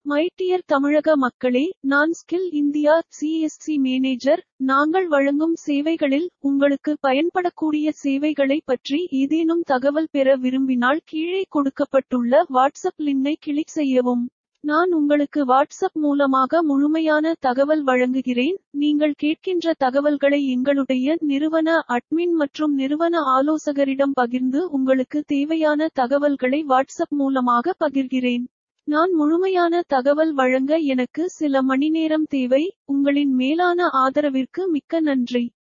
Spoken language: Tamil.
மை டியர் தமிழக மக்களே நான் ஸ்கில் இந்தியா சிஎஸ்சி மேனேஜர் நாங்கள் வழங்கும் சேவைகளில் உங்களுக்கு பயன்படக்கூடிய சேவைகளை பற்றி ஏதேனும் தகவல் பெற விரும்பினால் கீழே கொடுக்கப்பட்டுள்ள வாட்ஸ்அப் லிங்கை கிளிக் செய்யவும் நான் உங்களுக்கு வாட்ஸ்அப் மூலமாக முழுமையான தகவல் வழங்குகிறேன் நீங்கள் கேட்கின்ற தகவல்களை எங்களுடைய நிறுவன அட்மின் மற்றும் நிறுவன ஆலோசகரிடம் பகிர்ந்து உங்களுக்கு தேவையான தகவல்களை வாட்ஸ்அப் மூலமாக பகிர்கிறேன் நான் முழுமையான தகவல் வழங்க எனக்கு சில மணிநேரம் தேவை உங்களின் மேலான ஆதரவிற்கு மிக்க நன்றி